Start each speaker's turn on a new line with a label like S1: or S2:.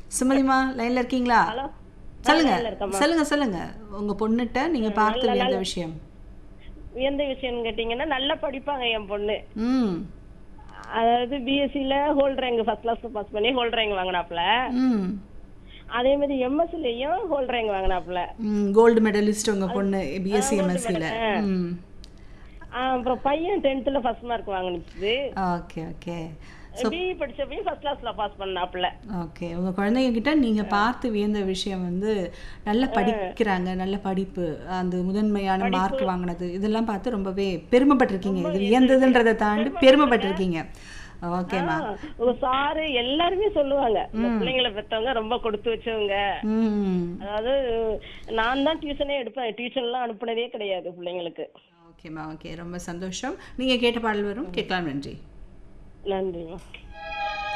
S1: சுமதிமா லைன்ல இருக்கீங்களா
S2: ஹலோ
S1: சொல்லுங்க
S2: line ல இருக்கேம்மா.
S1: சொல்லுங்க சொல்லுங்க உங்க பொண்ணுட்ட நீங்க பார்த்து வியந்த விஷயம்
S2: எந்த விஷயம்னு கேட்டீங்கன்னா நல்லா படிப்பாங்க என் பொண்ணு
S1: ம்
S2: அதாவது பிஎஸ்சில gold rank first class pass பண்ணி ஹோல்ட் ரேங்க் வாங்கினாப்ல
S1: ம்
S2: அதே மாதிரி எம்எஸ்சிலையும் ஹோல்ட் ரேங்க் வாங்கினாப்ல
S1: ம் கோல்டு மெடலிஸ்ட் உங்க பொண்ணு பிஎஸ்சி எம்எஸ்சியில் ம்
S2: அப்புறம் பையன் டென்த்ல ஃபர்ஸ்ட் மார்க் வாங்கினுச்சு
S1: ஓகே ஓகே
S2: பிஇ படிச்சப்பையும் ஃபர்ஸ்ட் கிளாஸ்ல பாஸ் பண்ணாப்ல
S1: ஓகே உங்கள் குழந்தைங்க கிட்ட நீங்கள் பார்த்து வியந்த விஷயம் வந்து நல்ல படிக்கிறாங்க நல்ல படிப்பு அந்த முதன்மையான மார்க் வாங்கினது இதெல்லாம் பார்த்து ரொம்பவே பெருமைப்பட்டிருக்கீங்க இது வியந்ததுன்றதை தாண்டி பெருமைப்பட்டிருக்கீங்க ஓகேம்மா
S2: உங்க சாரு எல்லாருமே சொல்லுவாங்க இந்த பிள்ளைங்களை பெற்றவங்க ரொம்ப கொடுத்து வச்சவங்க
S1: ம்
S2: அதாவது நான் தான் டியூஷனே எடுப்பேன் டியூஷன்லாம் அனுப்புனதே கிடையாது பிள்ளைங்களுக்கு
S1: ஓகேம்மா ஓகே ரொம்ப சந்தோஷம் நீங்கள் கேட்ட பாடல் வரும் கேட்கலாம் நன்றி
S2: நன்றிம்மா